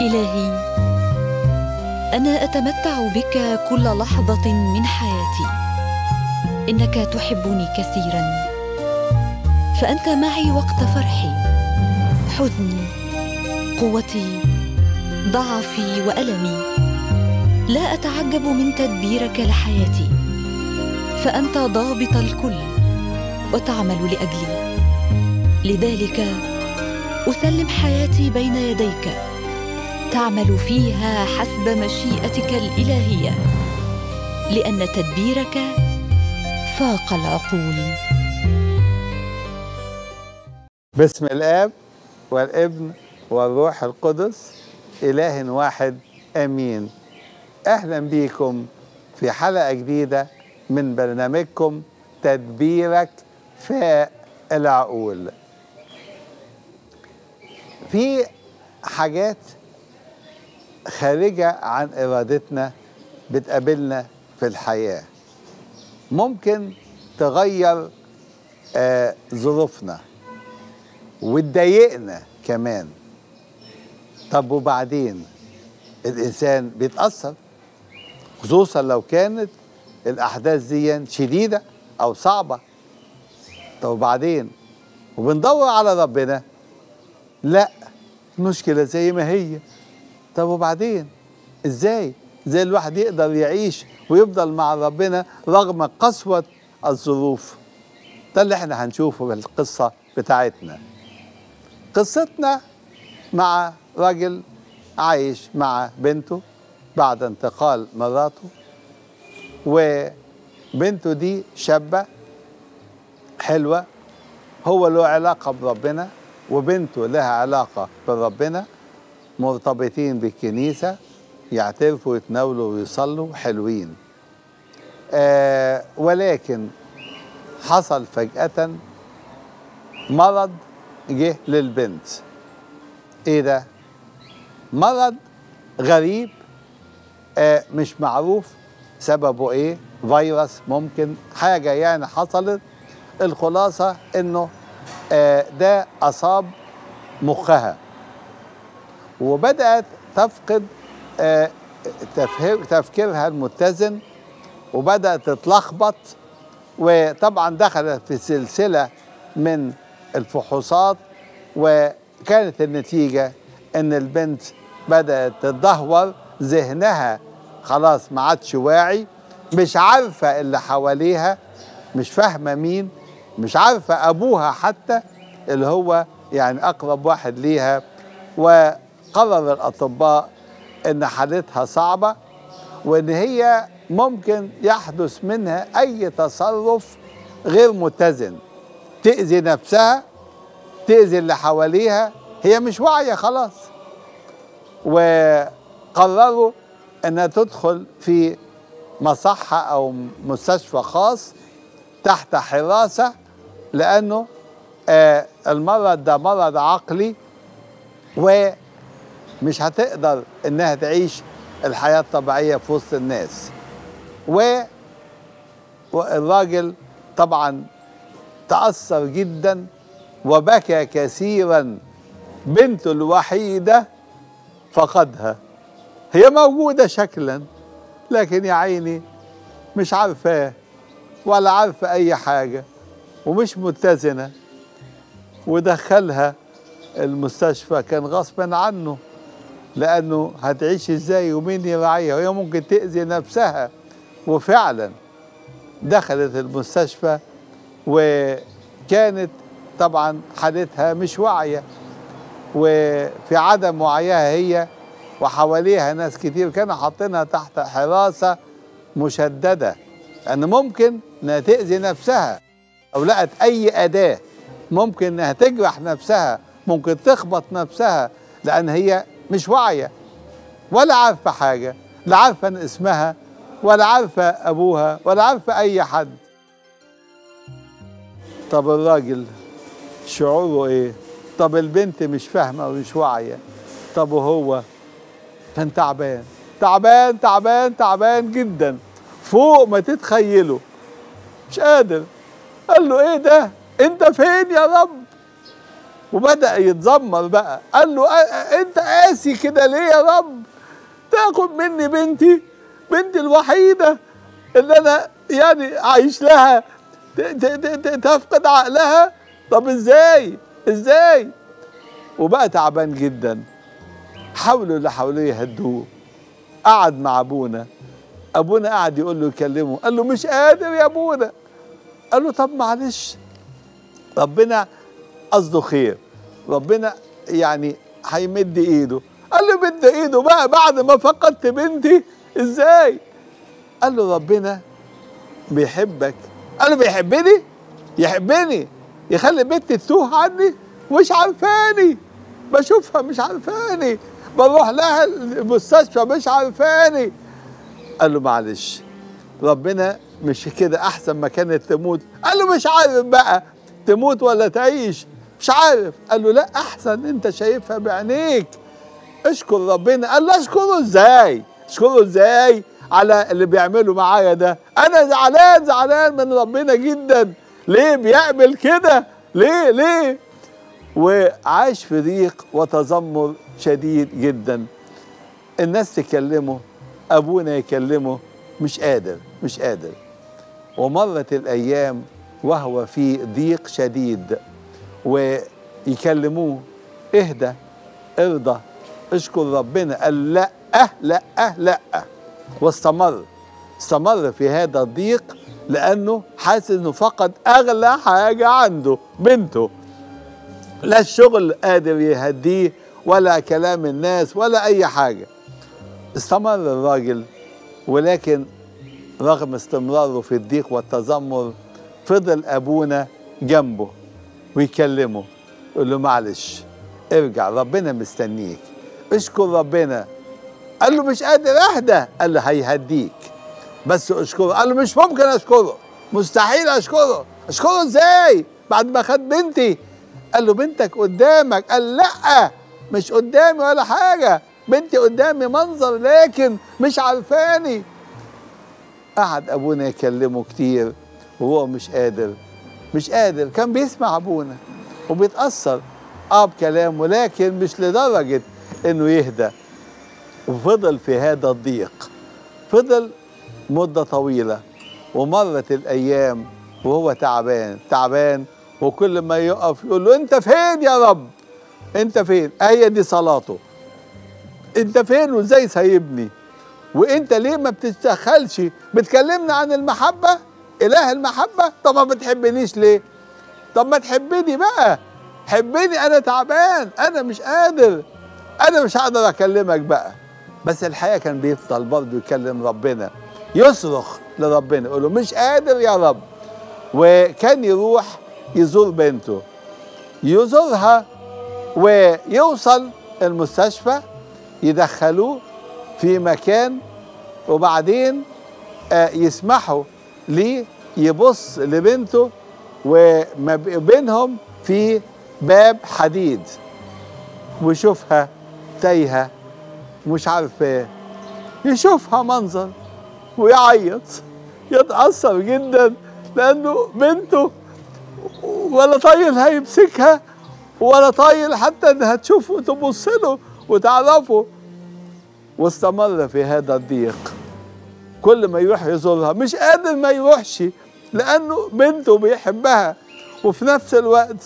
إلهي أنا أتمتع بك كل لحظة من حياتي إنك تحبني كثيرا فأنت معي وقت فرحي حزني قوتي ضعفي وألمي لا أتعجب من تدبيرك لحياتي فأنت ضابط الكل وتعمل لأجلي لذلك أسلم حياتي بين يديك تعمل فيها حسب مشيئتك الإلهية لأن تدبيرك فاق العقول باسم الاب والابن والروح القدس اله واحد امين اهلا بيكم في حلقه جديده من برنامجكم تدبيرك فاق العقول في حاجات خارجه عن ارادتنا بتقابلنا في الحياه ممكن تغير آه ظروفنا وتضايقنا كمان طب وبعدين الانسان بيتاثر خصوصا لو كانت الاحداث دي شديده او صعبه طب وبعدين وبندور على ربنا لا المشكله زي ما هي طب وبعدين ازاي ازاي الواحد يقدر يعيش ويفضل مع ربنا رغم قسوه الظروف ده اللي احنا هنشوفه في القصه بتاعتنا قصتنا مع راجل عايش مع بنته بعد انتقال مراته وبنته دي شابة حلوة هو له علاقة بربنا وبنته لها علاقة بربنا مرتبطين بالكنيسة يعترفوا ويتناولوا ويصلوا حلوين آه ولكن حصل فجأة مرض جه للبنت ايه ده مرض غريب آه مش معروف سببه ايه فيروس ممكن حاجه يعني حصلت الخلاصه انه آه ده اصاب مخها وبدات تفقد آه تفكيرها المتزن وبدات تتلخبط وطبعا دخلت في سلسله من الفحوصات وكانت النتيجة ان البنت بدأت تتدهور ذهنها خلاص ما عادش واعي مش عارفة اللي حواليها مش فاهمة مين مش عارفة أبوها حتى اللي هو يعني أقرب واحد ليها وقرر الأطباء إن حالتها صعبة وإن هي ممكن يحدث منها أي تصرف غير متزن تأذي نفسها تأذي اللي حواليها هي مش واعية خلاص وقرروا انها تدخل في مصحة او مستشفى خاص تحت حراسة لانه آه المرض ده مرض عقلي ومش هتقدر انها تعيش الحياة الطبيعية في وسط الناس و والراجل طبعا تأثر جدا وبكى كثيرا بنته الوحيدة فقدها هي موجودة شكلا لكن يا عيني مش عارفاه ولا عارفة أي حاجة ومش متزنة ودخلها المستشفى كان غصبا عنه لأنه هتعيش ازاي ومين يراعيها وهي ممكن تأذي نفسها وفعلا دخلت المستشفى وكانت طبعا حالتها مش واعية وفي عدم وعيها هي وحواليها ناس كتير كانوا حاطينها تحت حراسة مشددة لأن ممكن إنها تأذي نفسها أو لقت أي أداة ممكن إنها تجرح نفسها ممكن تخبط نفسها لأن هي مش واعية ولا عارفة حاجة لا عارفة إن اسمها ولا عارفة أبوها ولا عارفة أي حد طب الراجل شعوره إيه؟ طب البنت مش فاهمة ومش واعية طب وهو كان تعبان تعبان تعبان تعبان جدا فوق ما تتخيله مش قادر قال له ايه ده انت فين يا رب وبدأ يتذمر بقى قال له "أ- أ- انت قاسي كده ليه يا رب تاخد مني بنتي بنتي الوحيدة اللي انا يعني عايش لها ت- ت- ت- ت- تفقد عقلها طب ازاي ازاي وبقى تعبان جدا حاولوا اللي حواليه يهدوه قعد مع ابونا ابونا قعد يقول له يكلمه قال له مش قادر يا ابونا قال له طب معلش ربنا قصده خير ربنا يعني هيمد ايده قال له مد ايده بقى بعد ما فقدت بنتي ازاي قال له ربنا بيحبك قال له بيحبني يحبني يخلي بنتي تتوه عني مش عارفاني بشوفها مش عارفاني بروح لها المستشفى مش عارفاني قال له معلش ربنا مش كده احسن ما كانت تموت قال له مش عارف بقى تموت ولا تعيش مش عارف قال له لا احسن انت شايفها بعينيك اشكر ربنا قال له اشكره ازاي اشكره ازاي على اللي بيعمله معايا ده انا زعلان زعلان من ربنا جدا ليه بيعمل كده ليه ليه وعاش في ضيق وتذمر شديد جدا الناس تكلمه ابونا يكلمه مش قادر مش قادر ومرت الايام وهو في ضيق شديد ويكلموه اهدى ارضى اشكر ربنا قال لا أه لا أه لا واستمر استمر في هذا الضيق لانه حاسس انه فقد اغلى حاجه عنده بنته لا الشغل قادر يهديه ولا كلام الناس ولا اي حاجه استمر الراجل ولكن رغم استمراره في الضيق والتذمر فضل ابونا جنبه ويكلمه يقول له معلش ارجع ربنا مستنيك اشكر ربنا قال له مش قادر اهدى قال له هيهديك بس اشكره قال له مش ممكن اشكره مستحيل اشكره اشكره ازاي بعد ما خد بنتي قال له بنتك قدامك قال لا مش قدامي ولا حاجه بنتي قدامي منظر لكن مش عارفاني قعد ابونا يكلمه كتير وهو مش قادر مش قادر كان بيسمع ابونا وبيتاثر اه بكلامه لكن مش لدرجه انه يهدى وفضل في هذا الضيق فضل مده طويله ومرت الايام وهو تعبان تعبان وكل ما يقف يقول له انت فين يا رب انت فين هي دي صلاته انت فين وازاي سايبني وانت ليه ما بتتدخلش بتكلمنا عن المحبه اله المحبه طب ما بتحبنيش ليه طب ما تحبني بقى حبني انا تعبان انا مش قادر انا مش هقدر اكلمك بقى بس الحقيقه كان بيفضل برضه يكلم ربنا يصرخ لربنا يقول له مش قادر يا رب وكان يروح يزور بنته يزورها ويوصل المستشفى يدخلوه في مكان وبعدين آه، يسمحوا ليه يبص لبنته وما بينهم في باب حديد ويشوفها تايهه مش عارف ايه يشوفها منظر ويعيط يتأثر جدا لأنه بنته ولا طايل هيمسكها ولا طايل حتى انها تشوفه تبص له وتعرفه واستمر في هذا الضيق كل ما يروح يزورها مش قادر ما يروحش لانه بنته بيحبها وفي نفس الوقت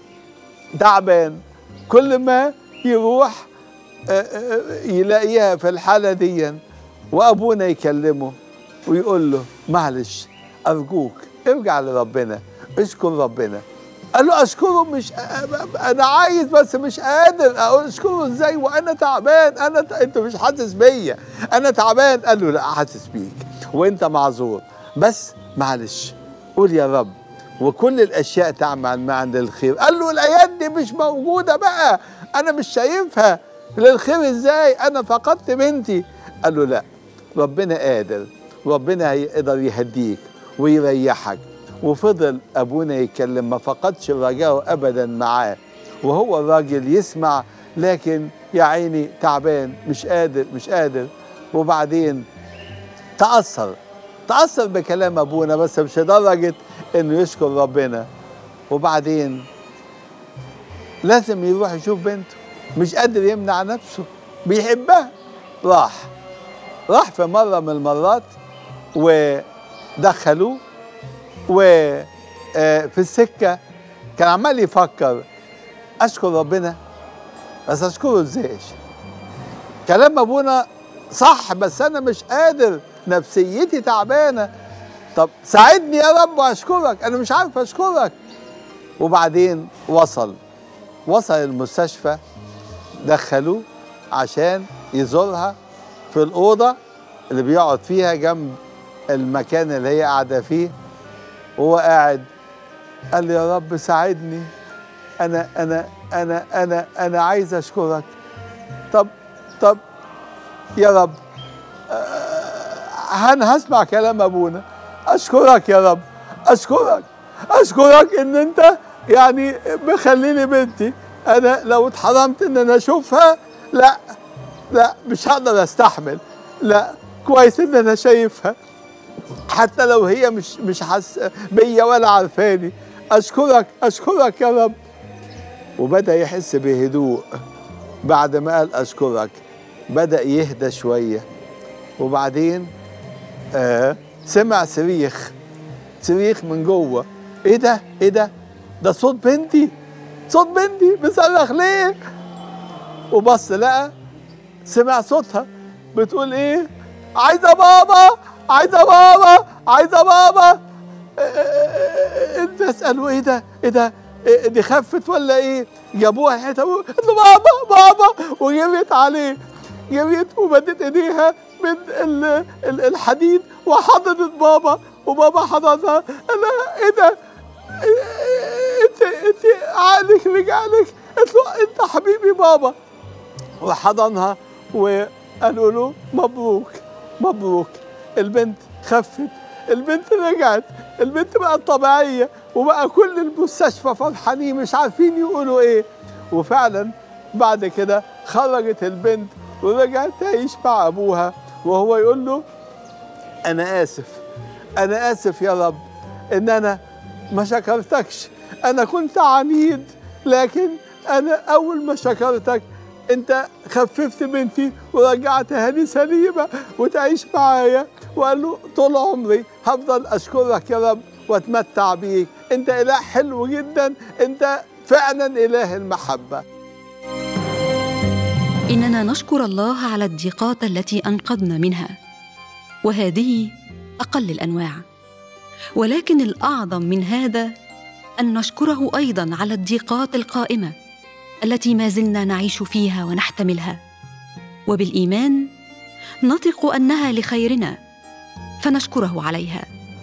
تعبان كل ما يروح آه، آه، يلاقيها في الحالة دي وأبونا يكلمه ويقول له معلش أرجوك ارجع لربنا اشكر ربنا قال له أشكره مش أنا عايز بس مش قادر أقول أشكره إزاي وأنا تعبان أنا ت... أنت مش حاسس بيا أنا تعبان قال له لا حاسس بيك وأنت معذور بس معلش قول يا رب وكل الاشياء تعمل معا للخير قال له الايات دي مش موجوده بقى انا مش شايفها للخير ازاي انا فقدت بنتي قال له لا ربنا قادر ربنا هيقدر يهديك ويريحك وفضل ابونا يتكلم ما فقدش رجاءه ابدا معاه وهو الراجل يسمع لكن يا عيني تعبان مش قادر مش قادر وبعدين تأثر تأثر بكلام أبونا بس مش لدرجة إنه يشكر ربنا وبعدين لازم يروح يشوف بنته مش قادر يمنع نفسه بيحبها راح راح في مرة من المرات ودخلوه وفي السكة كان عمال يفكر أشكر ربنا بس أشكره إزاي كلام أبونا صح بس أنا مش قادر نفسيتي تعبانة طب ساعدني يا رب وأشكرك أنا مش عارف أشكرك وبعدين وصل وصل المستشفى دخلوه عشان يزورها في الأوضة اللي بيقعد فيها جنب المكان اللي هي قاعدة فيه وهو قاعد قال لي يا رب ساعدني أنا أنا أنا أنا أنا عايز أشكرك طب طب يا رب آه، أنا هسمع كلام أبونا أشكرك يا رب أشكرك أشكرك إن أنت يعني مخليني بنتي أنا لو اتحرمت إن أنا أشوفها لا لا مش هقدر استحمل لا كويس ان انا شايفها حتى لو هي مش مش حس بيا ولا عارفاني اشكرك اشكرك يا رب وبدا يحس بهدوء بعد ما قال اشكرك بدا يهدى شويه وبعدين آه سمع صريخ صريخ من جوه ايه ده ايه ده ده صوت بنتي صوت بنتي بصرخ ليه وبص لقى سمع صوتها بتقول ايه عايزه بابا عايزه بابا عايزه بابا الناس قالوا ايه ده ايه ده إيه دي خفت ولا ايه جابوها حته قالت له بابا بابا وجريت عليه جريت ومدت ايديها من ال- ال- الحديد وحضنت بابا وبابا حضنها انا ايه ده انت انت عقلك رجع لك قلت له انت حبيبي بابا وحضنها وقالوا له مبروك مبروك البنت خفت البنت رجعت البنت بقت طبيعية وبقى كل المستشفى فرحانين مش عارفين يقولوا ايه وفعلا بعد كده خرجت البنت ورجعت تعيش مع ابوها وهو يقول له انا اسف انا اسف يا رب ان انا ما شكرتكش انا كنت عنيد لكن انا اول ما شكرتك انت خففت بنتي ورجعتها لي سليمه وتعيش معايا وقال له طول عمري هفضل اشكرك يا رب واتمتع بيك انت اله حلو جدا انت فعلا اله المحبه اننا نشكر الله على الضيقات التي انقذنا منها وهذه اقل الانواع ولكن الاعظم من هذا ان نشكره ايضا على الضيقات القائمه التي ما زلنا نعيش فيها ونحتملها وبالايمان نثق انها لخيرنا فنشكره عليها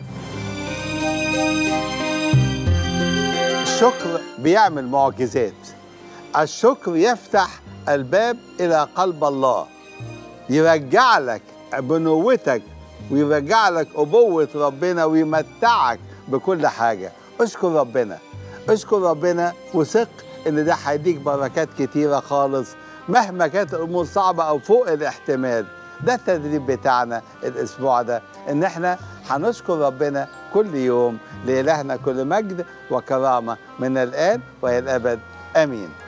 الشكر بيعمل معجزات الشكر يفتح الباب الى قلب الله يرجع لك بنوتك ويرجع لك ابوه ربنا ويمتعك بكل حاجه اشكر ربنا اشكر ربنا وثق ان ده هيديك بركات كتيره خالص مهما كانت الامور صعبه او فوق الاحتمال ده التدريب بتاعنا الاسبوع ده ان احنا هنشكر ربنا كل يوم لالهنا كل مجد وكرامه من الان والى الابد امين